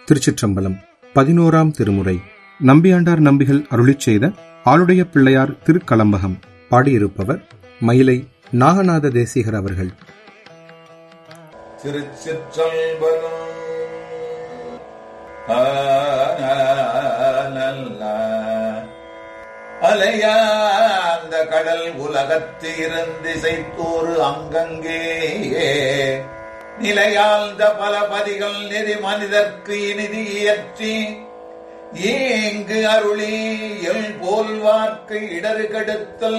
திருச்சிற்றம்பலம் பதினோராம் திருமுறை நம்பியாண்டார் நம்பிகள் அருளிச் செய்த ஆளுடைய பிள்ளையார் திருக்கலம்பகம் பாடியிருப்பவர் மயிலை நாகநாத தேசிகர் அவர்கள் திருச்சிற்றம்பலம் அலையாந்த கடல் உலகத்து இருந்து இசைத்தோறு அங்கங்கே நிலையாழ்ந்த பல பதிகள் நெறி மனிதர்க்கு இனிதி இயற்றி ஏங்கு அருளி எல் போல் வார்க்கு இடறு கெடுத்தல்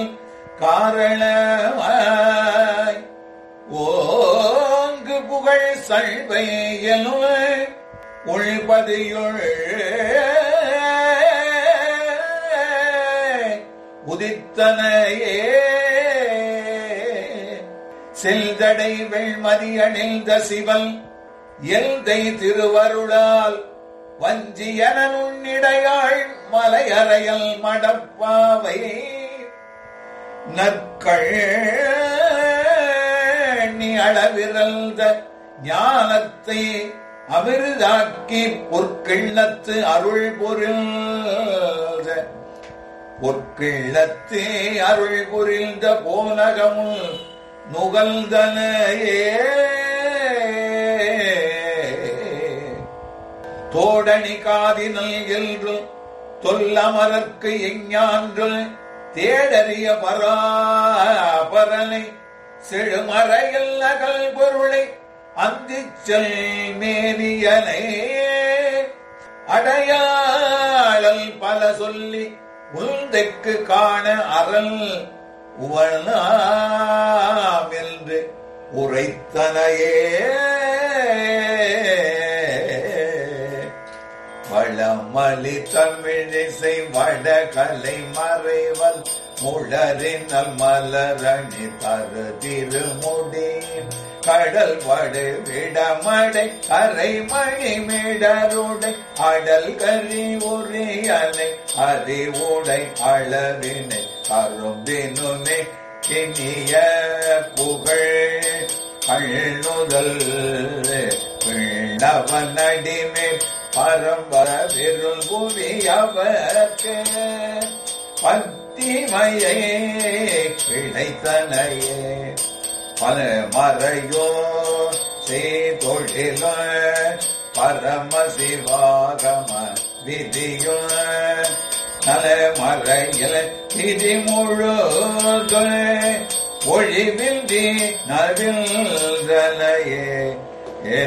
காரணமாய் ஓங்கு புகழ் சழ்வையலும் உள்பதியுள் உதித்தனையே செல்தடை வெள்மதி அணிந்த சிவன் எல்தை திருவருளால் வஞ்சியன நுண்ணிடையாள் மலையறையல் மடப்பாவை நற்கள் நீ அளவிறந்த ஞானத்தை அமிர்தாக்கி பொற்கிள்ளத்து அருள் பொருள் பொற்கிள்ளத்து அருள் புரிந்த போனகமும் நுகழ்ந்தனையே தோடணி காதினல் என்று தொல்லமரற்கு எஞ்ஞான்று தேடறிய பராபரனை செழுமறையில் நகல் பொருளை அந்திச்சல் மேனியனை அடையாளல் பல சொல்லி உள்தைக்கு காண அறல் உவனாம் என்று உரைத்தனையே வளமளி தமிழிசை வடகலை மறைவல் முழறினல் மலரணி தரு திருமுடியின் கடல் படு விடமடை அரை மணி மிடருடை அடல் கரி உரியனை அறிவுடை அளவினை அரும்பினுமே கிணிய புகழ் அழுதல் பிள்ளவன் அடிமேல் பரம்பர விருள் புவியவர்க்கு பத்திமையே கிடைத்தனையே பல மறையோ செய்தொழில பரம சிவாகம விதியோ நலமறையில் விதி முழுது ஒழிவின்றி நவில்தலையே ஏ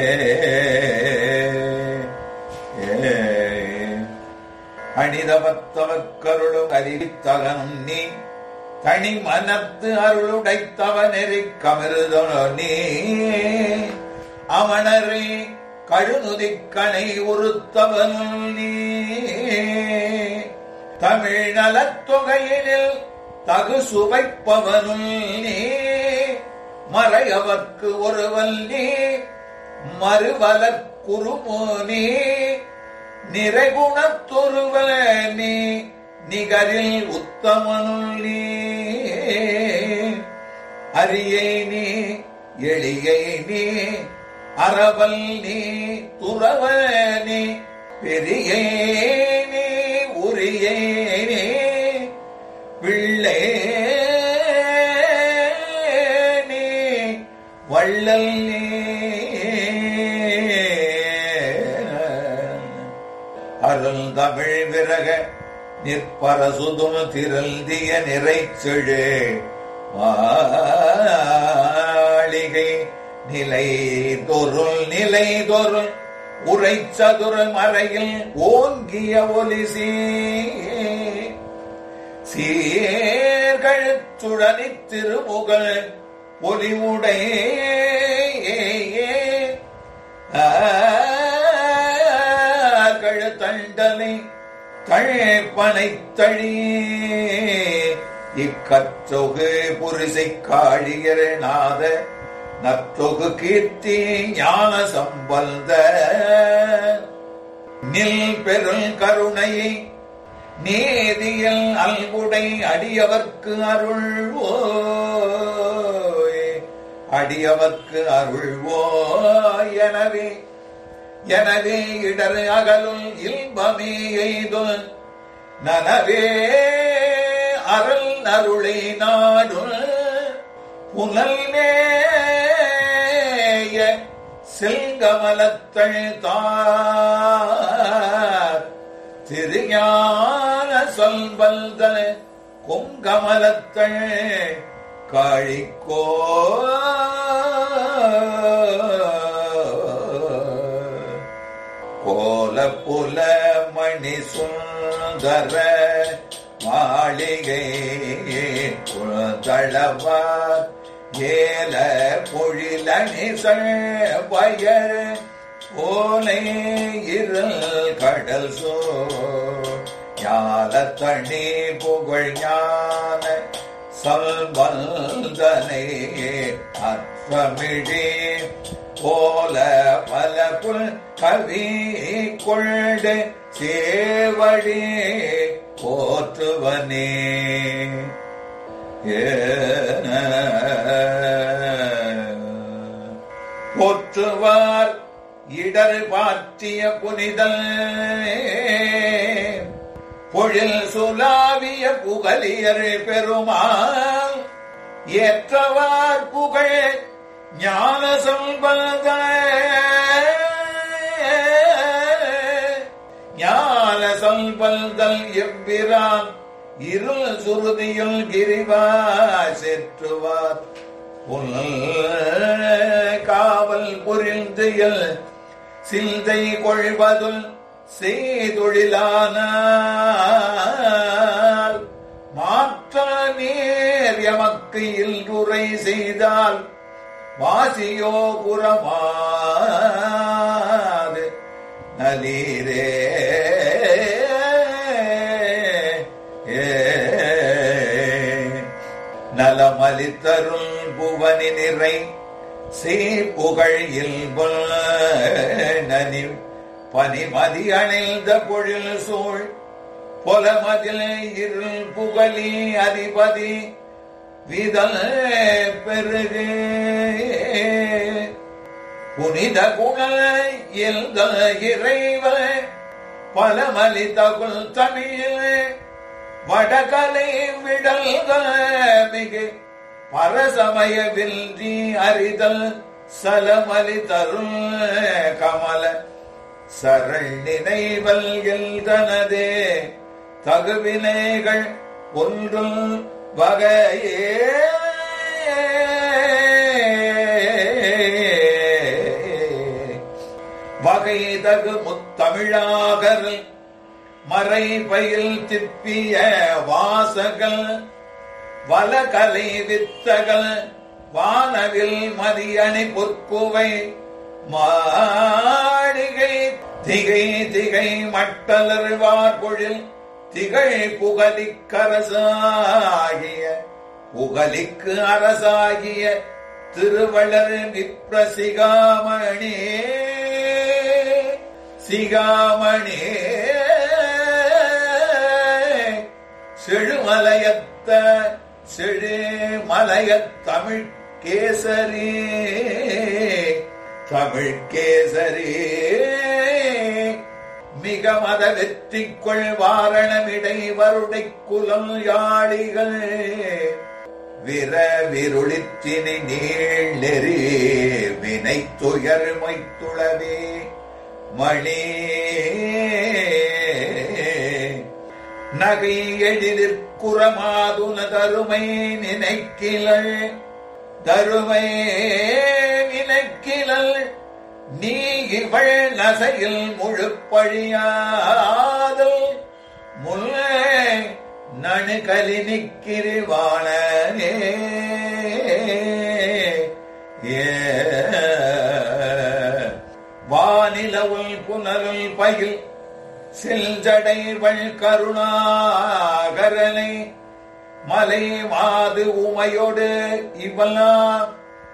அணிதவத்தவக்கருளும் அறிவித்தகனும் நீ தனி மனத்து அருளுடைத்தவ நெறி கமிருதனோ நீ அமணரை கழுநுதிக்கணை உறுத்தவனும் நீ தமிழ் நலத்தொகையினில் தகு சுவைப்பவனும் நீ மறையவர்க்கு ஒருவல் நீ மறுவலற் குறுமோனி நிறைகுணத்தொருவல நீ நிகரில் உத்தமனுள் நீ அரியை நீ எளியை நீ அறவல் நீ துறவ நீ பெரியை நீ உரியை நீ பிள்ளை நீ வள்ளல் நீ அருள் தமிழ் விரக நிற்பரசுதுணு திரல்திய நிறைச்செழு மாளிகை நிலை தொருள் நிலை தொருள் உரை சதுர மறையில் ஓங்கிய ஒலிசி சீர்கழுத்துடனி திருமுகல் ஒலிவுடை தண்டனை தழைப்பனை தழி இக்கற்றொகு புரிசை காழியர நாத நற்றொகு கீர்த்தி ஞான சம்பந்த நில் பெருள் கருணையை நேதியல் அல்குடை அடியவர்க்கு அருள்வோ அடியவர்க்கு அருள்வோ எனவே எனவே இடர் அகலுள் இன்பமே எய்து நனவே அருள் அருளை நாடும் புனல்மேய செல்கமலத்தள் தார் திருஞான சொல்வல்த கொங்கமலத்தள் காழிக்கோ கோல புல மணி சுந்தர மாளிகை குழந்தளவார் ஏல பொழிலணி பயர் ஓலை இருள் கடல் சோ ஞால தனி புகழ் ஞான சொல்வந்தனை அற்பமிழே போல பல புல் கவி கொண்டு சேவடி போற்றுவனே போற்றுவார் இடர் பாற்றிய புனிதல் பொழில் சுலாவிய புகலியர் பெருமாள் ஏற்றவார் புகழ் ஞான சொல்வத ஞான சொல்வல்தல் எவ்விரான் இருள் சுருதியில் கிரிவா செற்றுவார் புல் காவல் புரிந்தியல் சிந்தை கொள்வதுல் செய்தொழிலானால் மாற்ற நேர் எமக்கு இல்துரை செய்தால் வாசியோ புறமாது நலீரே நலமலித்தருள் புவனி நிறை சீப்புகழ் இல்புல் நனி பனிமதி அணிந்த பொழில் சூழ் பொலமதில் இருள் புகழி அதிபதி விதல் பெருகு புனித குணல் எல்த இறைவ பலமலி தகுல் தமிழ் வடகலை விடல்க மிகு பரசமய வில்றி அறிதல் சலமலி தருள் கமல சரண் நினைவல் எல்தனதே தகுவினைகள் ஒன்றும் வகையே வகை தகு முத்தமிழாகர் மறை பயில் திப்பிய வாசகல் வலகலை வித்தகல் வானவில் மதியணி பொற்குவை மாளிகை திகை திகை மட்டலர் வார்பொழில் திகழ் புகலிக்கரசாகிய புகலிக்கு அரசாகிய திருவள்ளர் விப்ரசிகாமணி சிகாமணி செழுமலையத்த செழு மலையத் தமிழ் கேசரி தமிழ் கேசரி மிக மத வெற்றிக்குள் வாரணமிடை வருடை குலம் யாழிகள் விர விருளித்தினி நீள் நெறி வினை துயர் மொய்த்துளவே மணி நகை எழிலிற்குறமாதுன தருமை நினைக்கிலள் தருமை நினைக்கிலள் நீ இவள் நசையில் முழுப்பழியாதல் முல்லை நனு கலி நிக்கிரிவாணனே ஏ வானிலவுள் புனலுள் பயில் செல்ஜடைவள் கருணாகரனை மலை மாது உமையோடு இவெல்லாம்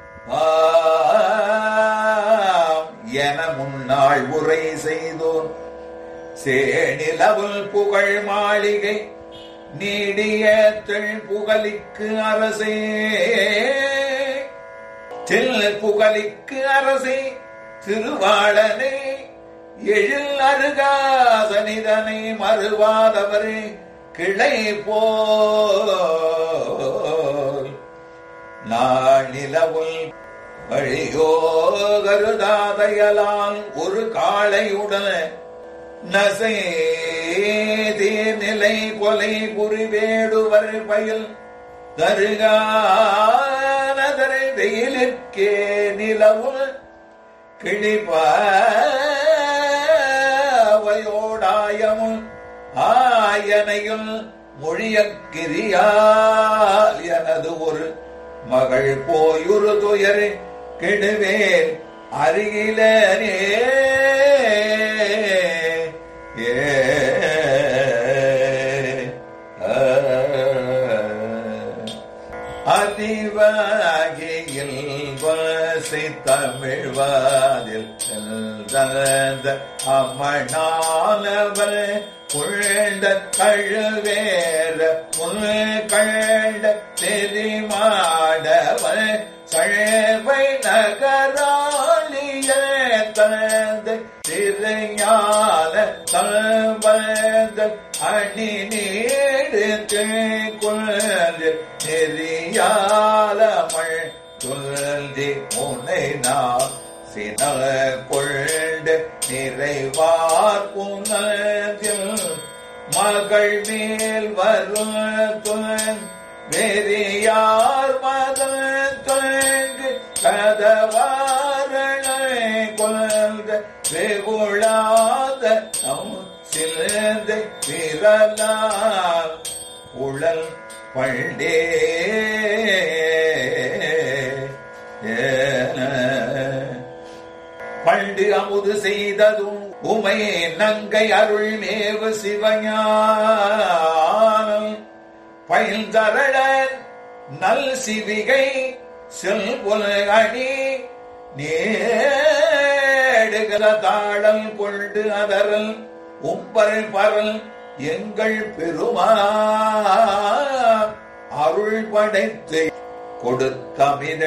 ஆம் என முன்னாள் உரை செய்தோன் சேனிலவுள் புகழ் மாளிகை நீடிய தெள் புகலிக்கு அரசே தெல் புகலிக்கு அரசே திருவாளனே எழில் அருகாசனிதனை மறுவாதவர் கிளை போல் நாளிலவுள் வழியோ கருதாதையலால் ஒரு காளையுடன் நசை நிலை கொலை புரிவேடுவர் பயில் தருகானதரை வெயிலிற்கே நிலவுள் கிழிப்பாவையோடாயமும் ஆயனையும் மொழியக்கிரியால் எனது ஒரு மகள் போயுரு துயர் கெடுவேன் அருகிலே ஏ அதிவாகியில் வசி தமிழ்வாதில் செல்த அமணானவர் புழ்ந்த கழுவேற முள் கண்ட தெரிமாடவர் சழவை நகராளிய தந்த திருஞான தம்பந்த அணி நீடு கொண்டு நெறியாலமள் சொல்லி முனை நாம் சின கொண்டு நிறைவார் புனதில் மகள் மேல் வரும் துண் வெறியார் மதம் தொங்கு கதவாரணை கொண்ட வெகுளாத சிலந்த பிறலால் உழல் பண்டே பண்டு அமுது செய்ததும் உமை நங்கை அருள் மேவு சிவஞானம் பயில்தரள நல் சிவிகை செல்புல அணி நேடுகிற தாளம் கொண்டு அதரல் உம்பர் பரல் எங்கள் பெருமா அருள் படைத்து கொடுத்தமிழ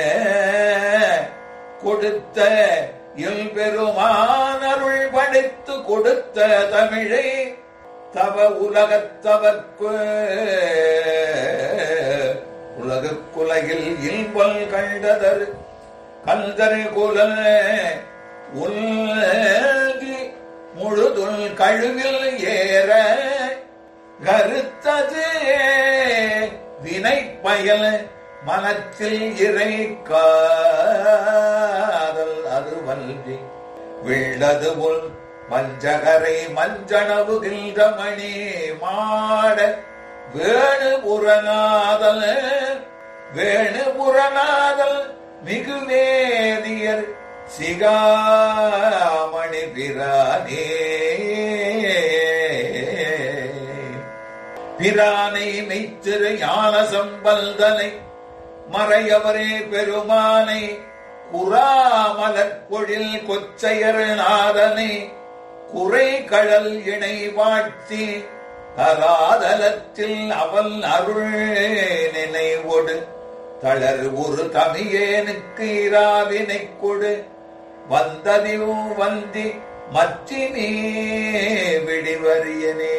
கொடுத்த எல் பெருமான் அருள் படைத்து கொடுத்த தமிழை தவ உலகத்தவர்க்கு உலகுக்குலகில் இல்பல் கண்டதர் கந்தர் குலல் உல்கி முழுதுள் கழுவில் ஏற கருத்தது வினை பயல் மனத்தில் இறை காதல் அது வல்வி விள்ளது உள் மஞ்சகரை மஞ்சனவு கில்தமணி மாட வேணுபுறநாதல் வேணுபுறநாதல் மிகு வேதியர் சிகாமணி பிரானே பிரானை மெய்த்திரு ஞான சம்பல்தனை மறையவரே பெருமானை குறாமலர் பொழில் கொச்சையர் நாதனை குறை கழல் இணை வாழ்த்தி தராதலத்தில் அவள் அருள் நினைவொடு தளர் ஒரு தமியேனுக்கு இராவினை கொடு வந்ததிவும் வந்தி மற்றினி விடிவரியனே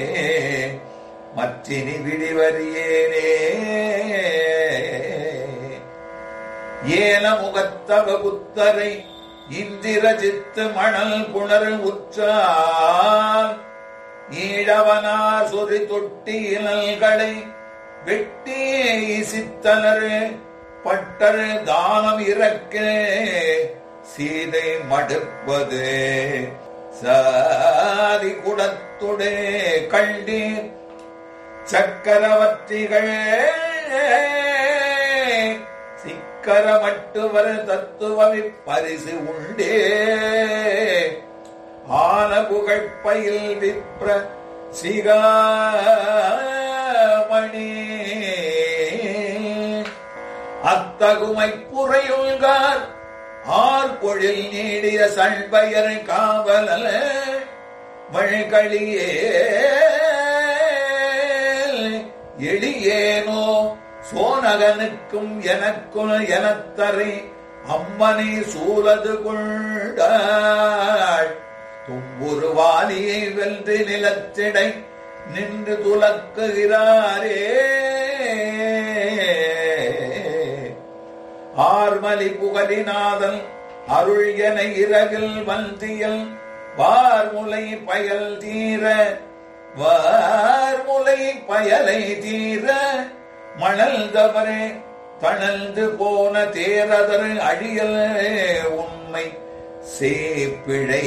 மற்றினி விடிவரியேனே ஏன முகத்தவ புத்தரை இந்திரஜித்து மணல் புணர் உற்றான் ஈழவனார் சொறி தொட்டி இனல்களை வெட்டி சித்தனர் பட்டர் தானம் இறக்க சீதை மடுப்பது சாதி குடத்துடே கண்டீர் சக்கரவர்த்திகள் சிக்கரமட்டுவர் தத்துவமி பரிசு உண்டே ஆன புகழ்ப்பயில் விப்ர சிகாமணி அத்தகுமை புறையுள்கார் ஆர் பொழில் நீடிய சண்பயர் காவலல வழிகளியே எளியேனோ சோனகனுக்கும் எனக்கும் எனத்தரை அம்மனை சூலது கொண்டாள் தும்புரு வாலியை வென்று நிலத்திடை நின்று துலக்குகிறாரே ஆர்மலி புகழிநாதன் அருள் என இரவில் வந்தியல் வார்முலை பயல் தீர வார்முலை பயலை தீர மணல் தவறே தணந்து போன தேரதர் அழியல் உண்மை சேப்பிழை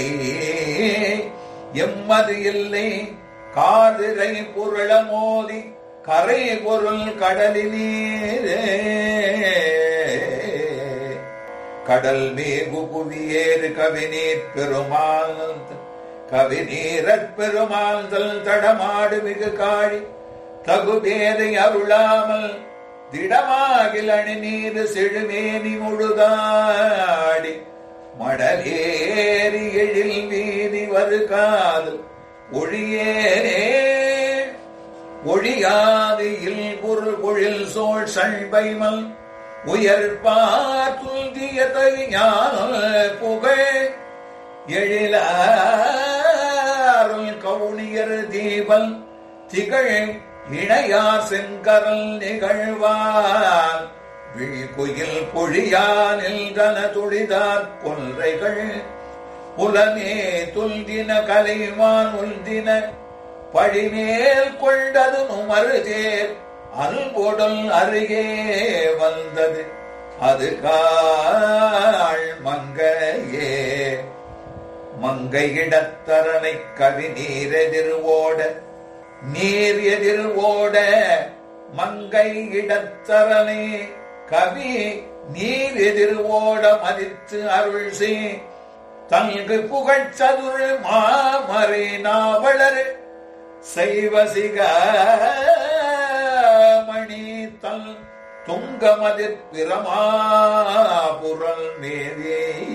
எம்மது இல்லை காதிரை புரள மோதி கரை பொருள் கடலினீரே கடல் மேகு புவியேறு கவிநீர் பெருமாள் கவிநீரற் பெருமாள் தல் தடமாடு மிகு காழி தகுபேரை அருளாமல் திடமாகில் அணி நீர் செழுமேனி முழுதாடி மடலேறி எழில் வீதி வருகாது ஒழியேனே ஒழியாது இல் பொருள் பொழில் சோழ் சண்பைமல் உயர் பாத்துல்திய ஞான புகழ் எழிலாருள் கவுனியர் தீபல் திகழ் இணையார் செங்கரல் நிகழ்வார் விழிக்குயில் பொழியானில் கன துளிதார் கொன்றைகள் புலமே துல்தின கலைமான் உள்தின பழிமேல் கொண்டது நுமருதேர் அல்பொடல் அருகே வந்தது அது காள் மங்கையே மங்கை இடத்தரனை கவி நீர் எதிர் ஓட நீர் எதிர் ஓட மங்கை இடத்தரனை கவி நீர் எதிர் ஓட மதித்து அருள் செய் தங்கு புகழ் சதுர் மாமறை நாவலர் செய்வசிகமணி தல் துங்கமதிர் பிரமாபுரல் மேதிய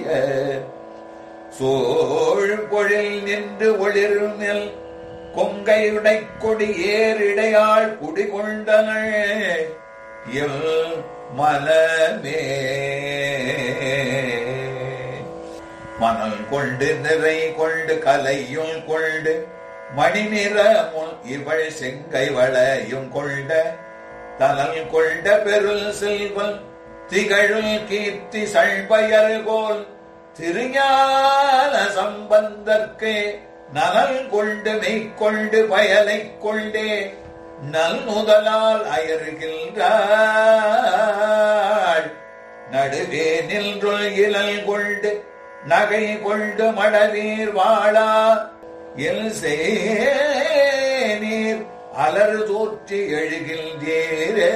சோழ் பொழில் நின்று ஒளிர் நெல் கொங்கையுடை கொடி ஏறிடையாள் குடிகொண்டனள் எல் மலமே மணல் கொண்டு நிறை கொண்டு கலையும் கொண்டு மணி நிறமுள் இவள் செங்கை வளையும் கொண்ட தனல் கொண்ட பெருள் செல்வல் திகழுள் கீர்த்தி சழ்பயர்கோல் திருஞான சம்பந்தற்கு நலல் கொண்டு மெய்க்கொண்டு பயலைக் கொண்டே நல் முதலால் அயர்கின்றாள் நடுவே நின்றுள் இழல் கொண்டு நகை கொண்டு மடவீர் வாழா எல் நீர் அலறு தோற்றி எழுகின்றேரே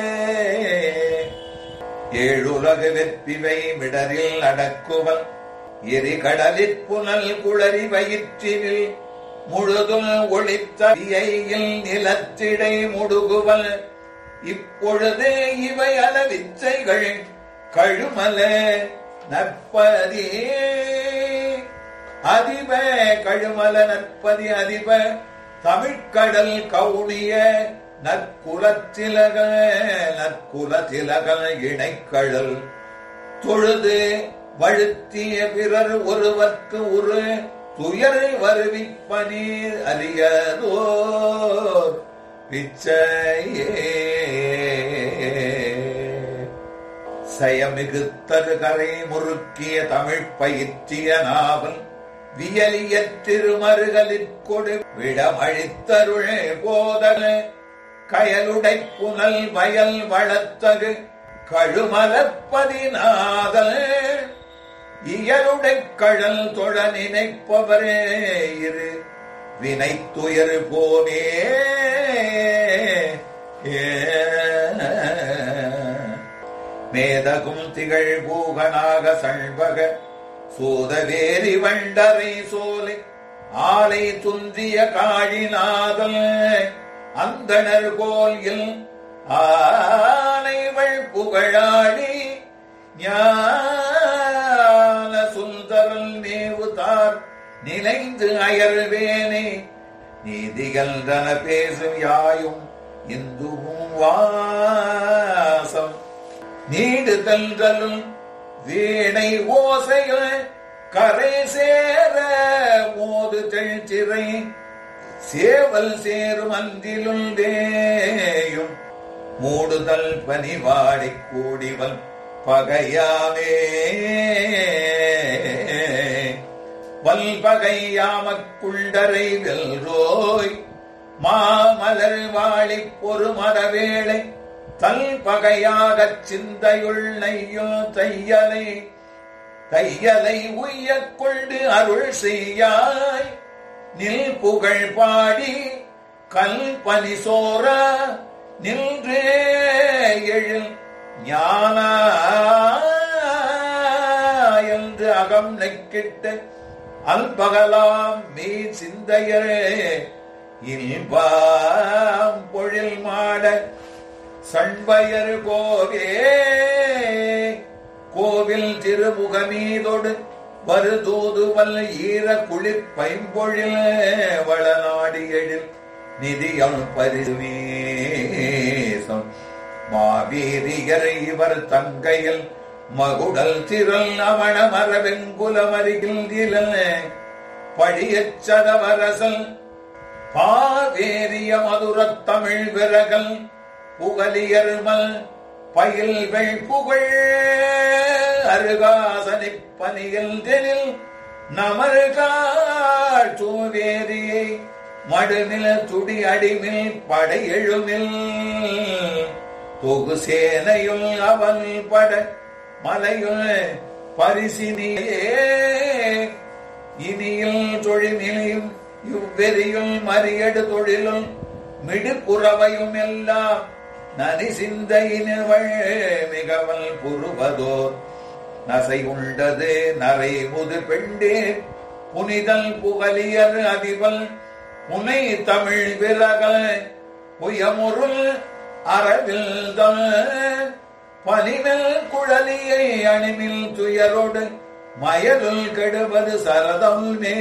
ஏழுலக வெப்பிவை மிடரில் அடக்குவல் எரிகடலிற் புனல் குளறி வயிற்றினில் முழுதும் ஒளித்தவியையில் நிலத்திடை முடுகுவல் இப்பொழுது இவை அளவிச்சைகள் கழுமல நற்பதி அதிப கழுமல நற்பதி அதிப தமிழ்கடல் கவுனிய நற்குலத்திலக நற்குலத்திலகல் இணைக்கழல் தொழுது வழுத்திய பிறர் ஒருவர்க்கு ஒரு துயர் வருவிப்பனீர் அறியதோர் பிச்சையே சயமிகுத்தரு கரை முறுக்கிய தமிழ் பயிற்றிய நாவல் வியலிய திருமருகலிற்கொடு விடமழித்தருளே போதல கயலுடை புனல் வயல் வளத்தகு கழுமலப்பதினாதல் இயலுடை கழல் தொழ நினைப்பவரே இரு வினை துயர் போமே மேதகும் திகழ் பூகனாக சண்பக சூதவேரி வண்டரை சோலை ஆலை துந்திய காழிநாதல் அந்தணர் கோயில் ஆலைவள் புகழாடி ஞான சுந்தரல் மேவுதார் நினைந்து அயர்வேனே நீதிகள் தன பேசும் யாயும் இந்துவும் வாசம் நீடுதல்களும் வீணை ஓசைகள் கரை சேர மோது தெழ்ச்சிறை சேவல் சேரும் அந்திலுள் தேயும் மூடுதல் பனிவாடி கூடிவல் பகையாமே வல்பகையாமக்குண்டரை வெல்ரோய் மாமலர் வாழி பொறு மரவேளை தல் பகையாகச் சிந்தையுள் நெய்யுள் தையலை தையலை உய்யக் கொண்டு அருள் செய்யாய் நில் புகழ் பாடி கல் பனி சோர நின்றே எழில் ஞான என்று அகம் நெக்கிட்டு அல்பகலாம் மீ சிந்தையரே இல்பாம் பொழில் மாட சண்பயர் கோவே கோவில் திருமுகமீதொடு வருதூதுவல் ஈர குளிர் பைம்பொழில் வளநாடி எழில் நிதியம் பரிசுமேசம் மாவீரியர் இவர் தங்கையில் மகுடல் திரள் அவன மரவெங்குலமருகில் இலல் பழியச் சதவரசல் பாவேரிய மதுரத் தமிழ் விரகல் புகலியர்மல் பயில் வெள் புகழ் அருகாசனி பனியில் தெனில் நமருகாள் தூவேரியை மடுமில் துடி அடிமில் படை எழுமில் தொகு சேனையுள் அவன் பட மலையுள் பரிசினியே இனியில் தொழினிலையும் இவ்வெறியுள் மறியடு தொழிலும் மிடுப்புறவையும் எல்லாம் நதி சிந்தையினவள் மிகவல் புருவதோர் நசை உண்டது நரை முது பெண்டே புனிதல் புகலியர் அதிபல் புனை தமிழ் விரகல் புயமுருள் அறவில் பனிமெல் குழலியை அணிமில் துயரோடு மயலுள் கெடுவது சரதம் மே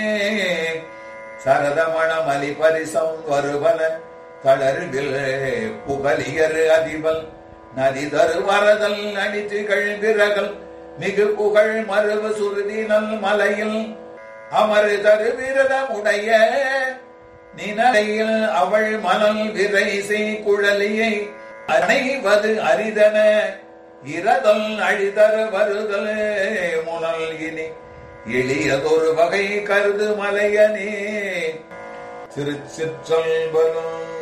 சரதமணமலி பரிசம் வருவன தளர்வில் புகலியர் அதிபல் நதி தரு வரதல் அணித்து கழ்விரகல் மிகு புகழ் மருவு சுருதி நல் மலையில் அமரு தரு விரதமுடைய நினையில் அவள் மணல் விரைசை குழலியை அணைவது அரிதன இரதல் அழிதரு வருதல் முனல் இனி எளியதொரு வகை கருது மலையனே திருச்சிற்றம்பலம்